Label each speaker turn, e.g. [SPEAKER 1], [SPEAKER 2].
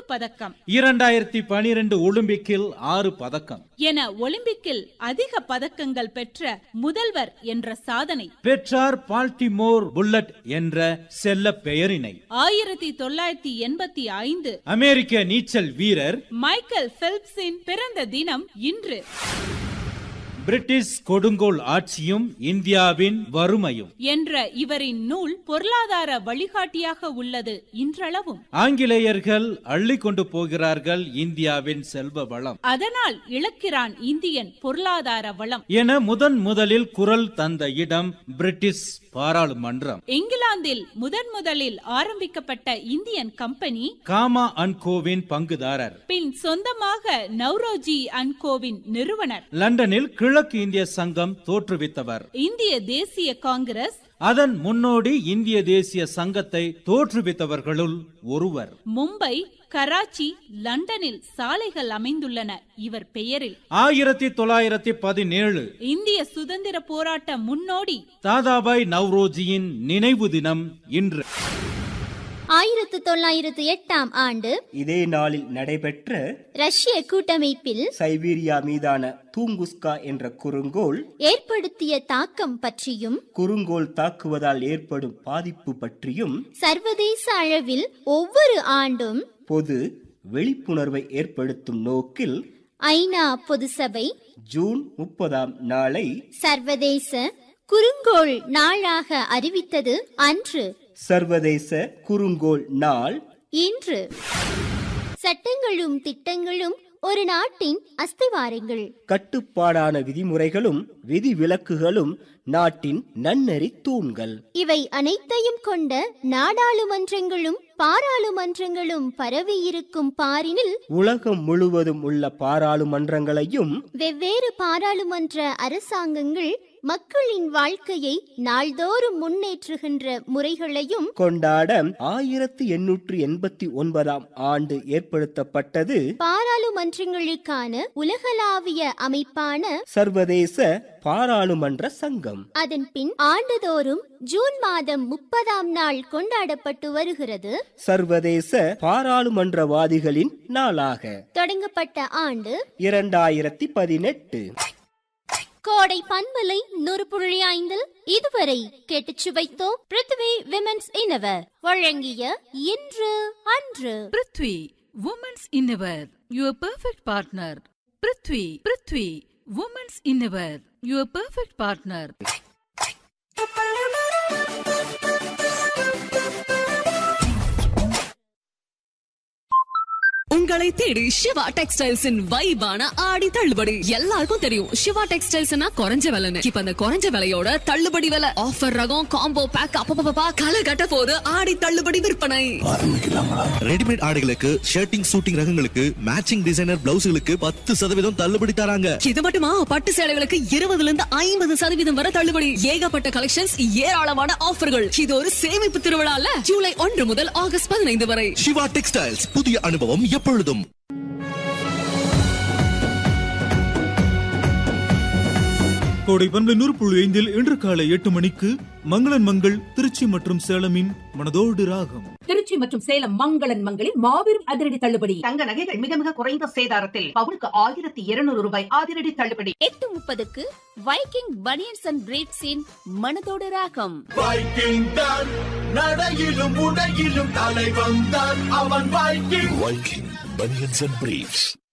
[SPEAKER 1] பதக்கம்
[SPEAKER 2] இரண்டாயிரத்தி பனிரெண்டு ஒலிம்பிக்கில் ஆறு பதக்கம்
[SPEAKER 1] என ஒலிம்பிக்கில் அதிக பதக்கங்கள் பெற்ற முதல்வர் என்ற சாதனை
[SPEAKER 2] பெற்றார் பால்டிமோர் புல்லட் என்ற செல்ல பெயரினை
[SPEAKER 1] ஆயிரத்தி தொள்ளாயிரத்தி எண்பத்தி ஐந்து
[SPEAKER 2] அமெரிக்க நீச்சல் வீரர்
[SPEAKER 1] மைக்கேல் பெல்ப்ஸின் பிறந்த தினம் இன்று
[SPEAKER 2] பிரிட்டிஷ் கொடுங்கோல் ஆட்சியும் இந்தியாவின் வறுமையும்
[SPEAKER 1] என்ற இவரின் நூல் பொருளாதார வழிகாட்டியாக உள்ளது இன்றளவும்
[SPEAKER 2] ஆங்கிலேயர்கள் அள்ளி கொண்டு போகிறார்கள் இந்தியாவின் செல்வ வளம்
[SPEAKER 1] அதனால் இழக்கிறான் இந்தியன் பொருளாதார வளம்
[SPEAKER 2] என முதன் முதலில் குரல் தந்த இடம் பிரிட்டிஷ் பாராளுமன்றம்
[SPEAKER 1] இங்கிலாந்தில் முதன் முதலில் ஆரம்பிக்கப்பட்ட இந்தியன் கம்பெனி
[SPEAKER 2] காமா அண்ட் கோவின் பங்குதாரர்
[SPEAKER 1] பின் சொந்தமாக நவ்ரோஜி அண்ட் கோவின் நிறுவனர்
[SPEAKER 2] லண்டனில் கிழக்கு இந்திய சங்கம் தோற்றுவித்தவர்
[SPEAKER 1] இந்திய தேசிய காங்கிரஸ்
[SPEAKER 2] அதன் முன்னோடி இந்திய தேசிய சங்கத்தை தோற்றுவித்தவர்களுள் ஒருவர்
[SPEAKER 1] மும்பை கராச்சி லண்டனில் சாலைகள் அமைந்துள்ளன இவர் பெயரில்
[SPEAKER 2] ஆயிரத்தி தொள்ளாயிரத்தி பதினேழு
[SPEAKER 1] இந்திய சுதந்திர போராட்ட முன்னோடி
[SPEAKER 2] தாதாபாய் நவ்ரோஜியின் நினைவு தினம் இன்று
[SPEAKER 3] ஆயிரத்து தொள்ளாயிரத்து எட்டாம் ஆண்டு
[SPEAKER 4] இதே நாளில் நடைபெற்ற
[SPEAKER 3] ரஷ்ய கூட்டமைப்பில்
[SPEAKER 4] சைபீரியா மீதான தூங்குஸ்கா என்ற குறுங்கோல்
[SPEAKER 3] ஏற்படுத்திய தாக்கம் பற்றியும்
[SPEAKER 4] குறுங்கோல் தாக்குவதால் ஏற்படும் பாதிப்பு பற்றியும்
[SPEAKER 3] சர்வதேச அளவில் ஒவ்வொரு ஆண்டும்
[SPEAKER 4] பொது விழிப்புணர்வை ஏற்படுத்தும் நோக்கில்
[SPEAKER 3] ஐநா பொதுசபை
[SPEAKER 4] ஜூன் முப்பதாம் நாளை
[SPEAKER 3] சர்வதேச குறுங்கோள் நாளாக அறிவித்தது அன்று
[SPEAKER 4] சர்வதேச குறுங்கோல் நாள்
[SPEAKER 3] இன்று சட்டங்களும் திட்டங்களும் ஒரு நாட்டின் அஸ்திவாரங்கள்
[SPEAKER 4] கட்டுப்பாடான விதிமுறைகளும் விதிவிலக்குகளும் நாட்டின் நன்னெறி தூண்கள்
[SPEAKER 3] இவை அனைத்தையும் கொண்ட நாடாளுமன்றங்களும் பாராளுமன்றங்களும் பரவியிருக்கும் பாரினில்
[SPEAKER 4] உலகம் முழுவதும் உள்ள பாராளுமன்றங்களையும்
[SPEAKER 3] வெவ்வேறு பாராளுமன்ற அரசாங்கங்கள் மக்களின் வாழ்க்கையை நாள்தோறும் முன்னேற்றுகின்ற முறைகளையும்
[SPEAKER 4] கொண்டாட ஆயிரத்தி எண்ணூற்று எண்பத்தி ஒன்பதாம் ஆண்டு ஏற்படுத்தப்பட்டது
[SPEAKER 3] பாராளுமன்றங்களுக்கான உலகளாவிய அமைப்பான
[SPEAKER 4] சர்வதேச பாராளுமன்ற சங்கம்
[SPEAKER 3] அதன் பின் ஆண்டுதோறும் ஜூன் மாதம் முப்பதாம் நாள் கொண்டாடப்பட்டு வருகிறது
[SPEAKER 4] சர்வதேச பாராளுமன்றவாதிகளின் நாளாக
[SPEAKER 3] தொடங்கப்பட்ட ஆண்டு
[SPEAKER 4] இரண்டாயிரத்தி பதினெட்டு
[SPEAKER 3] கோடை பண்பலை நூறு புள்ளி ஐந்தில் இதுவரை கேட்டுச் சுவைத்தோம் பிருத்வி விமென்ஸ் இனவர் வழங்கிய இன்று அன்று
[SPEAKER 5] prithvi women's innerwear your perfect partner prithvi prithvi women's innerwear your perfect partner
[SPEAKER 6] உங்களை தேடி சிவா டெக்ஸ்டைல்ஸின் வைபான ஆடி தள்ளுபடி எல்லாருக்கும் தெரியும் சிவா டெக்ஸ்டைல்ஸ்னா குறைஞ்ச விலைன்னு இப்ப அந்த குறைஞ்ச விலையோட தள்ளுபடி விலை ஆஃபர் ரகம் காம்போ பேக் அப்பப்பா களை கட்ட போது ஆடி தள்ளுபடி விற்பனை
[SPEAKER 7] ரெடிமேட் ஆடைகளுக்கு ஷர்ட்டிங் சூட்டிங் ரகங்களுக்கு மேட்சிங் டிசைனர் பிளவுஸ்களுக்கு பத்து சதவீதம் தள்ளுபடி தராங்க
[SPEAKER 6] இது மட்டுமா பட்டு சேலைகளுக்கு இருபதுல இருந்து ஐம்பது சதவீதம் வரை தள்ளுபடி ஏகப்பட்ட கலெக்ஷன்ஸ் ஏராளமான ஆஃபர்கள் இது ஒரு சேமிப்பு திருவிழால ஜூலை ஒன்று முதல் ஆகஸ்ட் பதினைந்து வரை
[SPEAKER 7] சிவா டெக்ஸ்டைல்ஸ் புதிய அனுபவம் எப்பொழுதும்
[SPEAKER 8] கோடை பண்பலை நூறு புள்ளி ஐந்தில் இன்று காலை எட்டு மணிக்கு மங்களன் மங்கள் திருச்சி மற்றும் சேலமின் மனதோடு ராகம்
[SPEAKER 9] திருச்சி மற்றும் சேலம் மங்களன் மங்களில் மாபெரும் அதிரடி தள்ளுபடி
[SPEAKER 10] தங்க நகைகள் மிக மிக குறைந்த சேதாரத்தில் பவுனுக்கு ஆயிரத்தி இருநூறு ரூபாய் அதிரடி தள்ளுபடி
[SPEAKER 3] எட்டு முப்பதுக்கு வைக்கிங் பனியன்ஸ் அண்ட் பிரீட்ஸின் மனதோடு ராகம்
[SPEAKER 11] வைக்கிங் தான் நடையிலும் உடையிலும் தலைவன் தான் அவன் viking viking banians and briefs